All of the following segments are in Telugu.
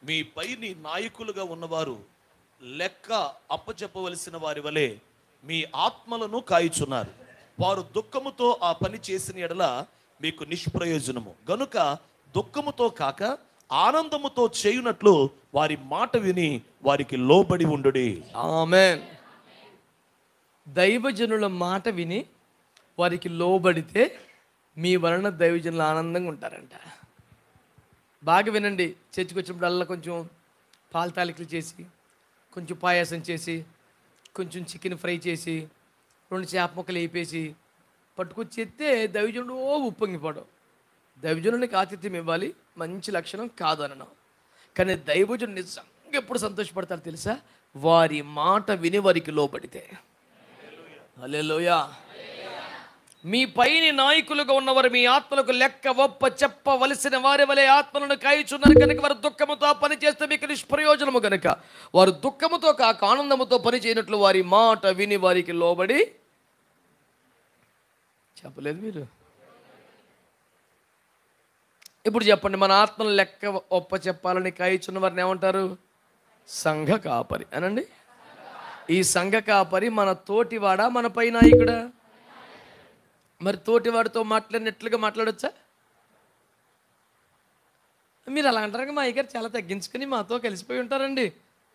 మీ పైని నాయకులుగా ఉన్నవారు లెక్క అప్పచెప్పవలసిన వారి వలె మీ ఆత్మలను కాయుచున్నారు వారు దుఃఖముతో ఆ పని చేసిన ఎడల మీకు నిష్ప్రయోజనము గనుక దుఃఖముతో కాక ఆనందముతో చేయునట్లు వారి మాట విని వారికి లోబడి ఉండుడి ఆమెన్ దైవజనుల మాట విని వారికి లోబడితే మీ వలన దైవజనులు ఆనందంగా ఉంటారంట బాగా వినండి చర్చికి వచ్చినప్పుడల్లా కొంచెం పాల తాలికలు చేసి కొంచెం పాయాసం చేసి కొంచెం చికెన్ ఫ్రై చేసి రెండు చేప ముక్కలు వేపేసి పట్టుకొచ్చి ఎత్తే దైవజనుడు ఓ ఉప్పొంగిపోవడం దైవజనునికి ఆతిథ్యం ఇవ్వాలి మంచి లక్షణం కాదనడం కానీ దైవజనుడు నిజంగా ఎప్పుడు సంతోషపడతారు తెలుసా వారి మాట విని వారికి లోబడితే హల్లెలూయా మీ పైని నాయకులుగా ఉన్నవారు మీ ఆత్మలకు లెక్క ఒప్ప చెప్పవలసిన వారి వలె ఆత్మలను కాయుచున్నారు కనుక వారు దుఃఖముతో ఆ పని చేస్తే మీకు నిష్ప్రయోజనము కనుక వారు దుఃఖముతో కాక ఆనందముతో పని చేయనట్లు వారి మాట విని వారికి లోబడి చెప్పలేదు మీరు ఇప్పుడు చెప్పండి మన ఆత్మను లెక్క ఒప్ప చెప్పాలని కాయిచున్న వారిని ఏమంటారు సంఘ కాపరి అనండి ఈ సంఘ కాపరి మన తోటివాడా మన పై నాయకుడా మరి తోటివాడితో మాట్లాడినట్లుగా మాట్లాడొచ్చా మీరు అలా అంటారు కదా, మా అయ్యగారు చాలా తగ్గించుకుని మాతో కలిసిపోయి ఉంటారండి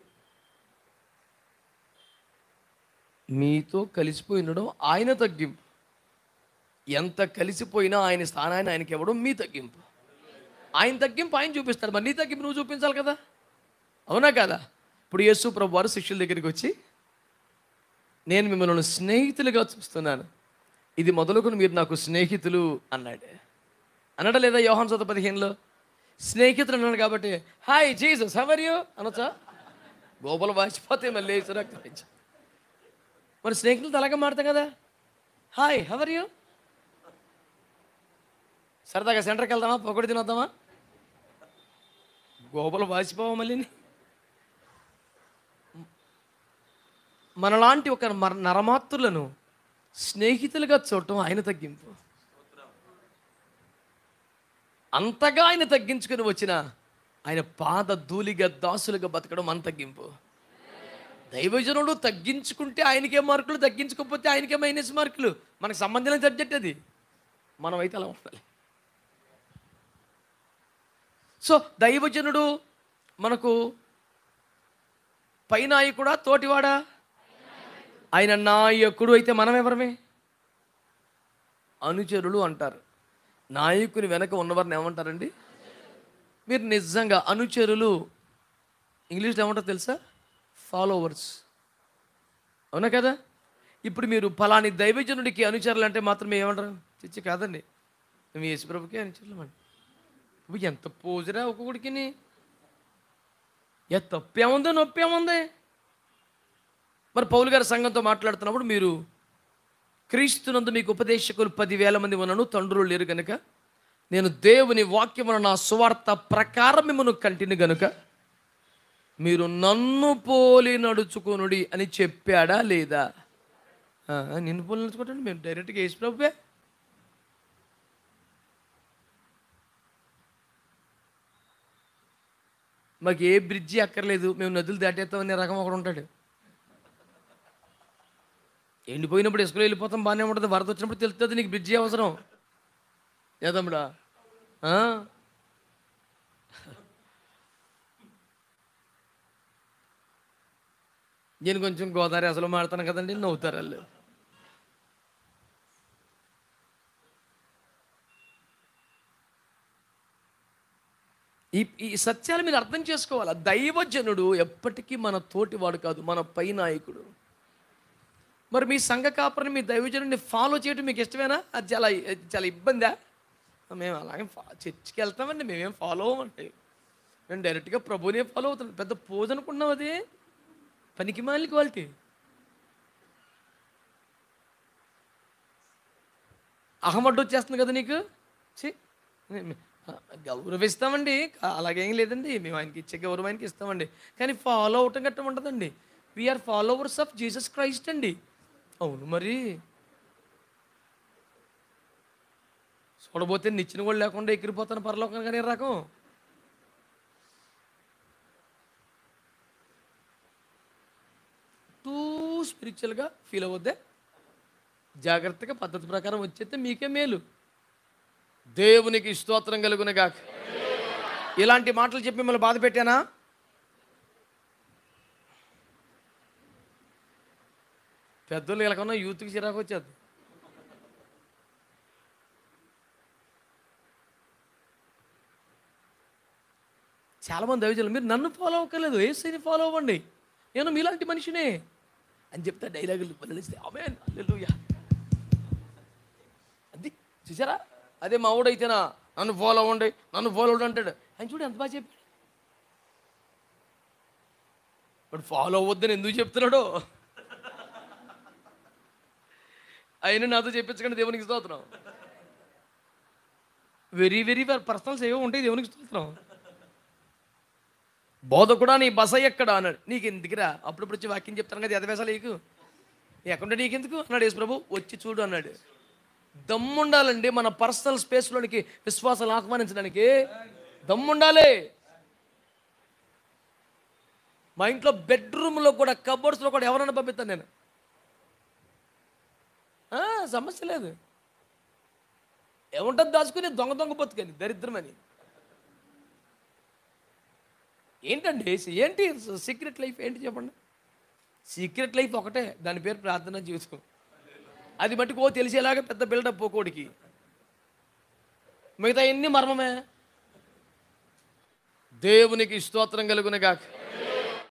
మీతో కలిసిపోయి ఉండడం ఆయన తగ్గింపు ఎంత కలిసిపోయినా ఆయన స్థానాన్ని ఆయనకి ఇవ్వడం మీ తగ్గింపు ఆయన తగ్గింపు ఆయన చూపిస్తాడు మరి నీ తగ్గింపు నువ్వు చూపించాలి కదా అవునా కదా ఇప్పుడు యేసు ప్రభు వారు శిష్యుల దగ్గరికి వచ్చి నేను మిమ్మల్ని స్నేహితులుగా చూస్తున్నాను ఇది మొదలుకొని మీరు నాకు స్నేహితులు అన్నాడు అన్నాడా లేదా యోహాన్ సొంత పదిహేనులో స్నేహితులు అన్నాడు కాబట్టి హాయ్ జీసస్ హవర్ యూ అనొచ్చా గోపల వాచిపోతే మళ్ళీ లేచి రక్తం ఇచ్చి. మరి స్నేహితులతో అలాగే మాడతాం కదా హాయ్ హవర్ యూ సరదాగా సెంటర్కి వెళ్దామా పొగడి తినొద్దామా గోపలు వాసిపోవా మళ్ళీ మనలాంటి ఒక మర- నరమాత్రులను స్నేహితులుగా చూడటం ఆయన తగ్గింపు అంతగా ఆయన తగ్గించుకుని వచ్చిన ఆయన పాద ధూళిగా దాసులుగా బతకడం మన తగ్గింపు దైవజనుడు తగ్గించుకుంటే ఆయనకే మార్కులు తగ్గించుకోకపోతే ఆయనకే మైనస్ మార్కులు మనకు సంబంధించిన సబ్జెక్ట్ అది మనం అయితే అలా ఉండాలి సో దైవజనుడు మనకు పై నాయకుడా తోటివాడా ఆయన నాయకుడు అయితే మనం ఎవరమే అనుచరులు అంటారు నాయకుని వెనక ఉన్నవారిని ఏమంటారండి మీరు నిజంగా అనుచరులు ఇంగ్లీష్లో ఏమంటారు తెలుసా ఫాలోవర్స్ అవునా కదా ఇప్పుడు మీరు ఫలాని దైవజనుడికి అనుచరులు అంటే మాత్రం ఏమంటారు చిచ్చి కాదండి మేము యేసుప్రభుకి అనుచరులు అండి ఇప్పుడు ఎంత పోజురా ఒక్కొక్కడికి ఏ తప్పేముందో నొప్పేముంది మరి పౌలు గారి సంఘంతో మాట్లాడుతున్నప్పుడు మీరు క్రీస్తునందు మీకు ఉపదేశకులు పదివేల మంది ఉన్నను తండ్రులు లేరు గనుక నేను దేవుని వాక్యమును నా సువార్త ప్రకారం మిమ్మను కంటిని గనుక మీరు నన్ను పోలి నడుచుకొనుడి అని చెప్పాడా లేదా ఆ, నిన్ను పోలి నడుచుకోండి మేము డైరెక్ట్గా యేసు ప్రభువే మాకు ఏ బ్రిడ్జి అక్కర్లేదు మేము నదులు దాటేస్తామనే రకం ఒకడు ఉంటాడు ఎండిపోయినప్పుడు ఇసుకలో వెళ్ళిపోతాం బాగానే ఉంటుంది వరద వచ్చినప్పుడు తెలుస్తుంది నీకు బ్రిడ్జి అవసరం ఏదమ్ముడా ఆ? నేను కొంచెం గోదావరి అసలు మాడతాను కదండి నవ్వుతారు వాళ్ళు ఈ ఈ సత్యాలు మీరు అర్థం చేసుకోవాలి దైవజనుడు ఎప్పటికీ మన తోటివాడు కాదు మన పై నాయకుడు మరి మీ సంఘ కాపరిని మీ దైవజనుడిని ఫాలో చేయడం మీకు ఇష్టమేనా అది చాలా అది చాలా ఇబ్బందా మేము అలాగే ఫా చర్చికి వెళ్తామండి మేమేం ఫాలో అవ్వమండి మేము డైరెక్ట్గా ప్రభునే ఫాలో అవుతాం పెద్ద పోజ్ అనుకున్నాం అది పనికి మాలి క్వాలిటీ అహమడ్డు వచ్చేస్తుంది కదా నీకు ఛీ గౌరవిస్తామండి కా- అలాగేం లేదండి మేము ఆయనకి ఇచ్చే గౌరవం ఆయనకి ఇస్తామండి కానీ ఫాలో అవటం గట్ట ఉండదండి we're followers of Jesus Christ అండి అవును మరి చూడబోతే నిచ్చిన కూడా లేకుండా ఎగిరిపోతాను పరలోకం కానీ రకం స్పిరిచువల్గా ఫీల్ అవ్వద్దే జాగ్రత్తగా పద్ధతి ప్రకారం వచ్చేస్తే మీకే మేలు దేవునికి స్తోత్రం కలుగునగాక ఇలాంటి మాటలు చెప్పి మిమ్మల్ని బాధ పెట్టానా పెద్దోళ్ళు ఎలాగన్నా యూత్కి చిరాకు వచ్చేది చాలామంది దైవజనులు మీరు నన్ను ఫాలో అవ్వక్కర్లేదు ఏసైని ఫాలో అవ్వండి నేను మీలాంటి మనిషినే అని చెప్తా డైలాగులు వదిలేస్తే అవే అల్లెలుయా అది చూసారా అదే మా ఊడైతేనా నన్ను ఫాలో అవ్వండి నన్ను ఫాలో అవ్వండి అంటాడు ఆయన చూడు ఎంత బాగా చెప్పాడు ఇప్పుడు ఫాలో అవ్వద్దని ఎందుకు చెప్తున్నాడో ఆయన నాతో చెప్పించకండి దేవునికి స్తోత్రం వెరీ వెరీ పర్సనల్స్ ఏవో ఉంటాయి దేవునికి స్తోత్రం బోధ కూడా నీ బస ఎక్కడ అన్నాడు నీకు ఎందుకురా అప్పుడప్పుడు వచ్చి వాక్యం చెప్తాను కదా ఎదవేసాలు నీకు ఎక్కడ నీకెందుకు అన్నాడు యేసు ప్రభు వచ్చి చూడు అన్నాడు దమ్ముండాలండి మన పర్సనల్ స్పేస్లోనికి విశ్వాసాలు ఆహ్వానించడానికి దమ్ముండాలి మా ఇంట్లో బెడ్రూమ్లో కూడా కబోర్డ్స్లో కూడా ఎవరైనా పంపిస్తాను నేను ఆ, సమస్య లేదు ఏముంటుంది దాచుకుని దొంగ దొంగ బతుకని దరిద్రమని ఏంటండి ఏంటి సీక్రెట్ లైఫ్ ఏంటి చెప్పండి సీక్రెట్ లైఫ్ ఒకటే దాని పేరు ప్రార్థన జీవితం అది మట్టుకు ఓ తెలిసేలాగా పెద్ద బిల్డప్ పోకోడికి మిగతా ఎన్ని మర్మమే దేవునికి స్తోత్రం కలుగునగాక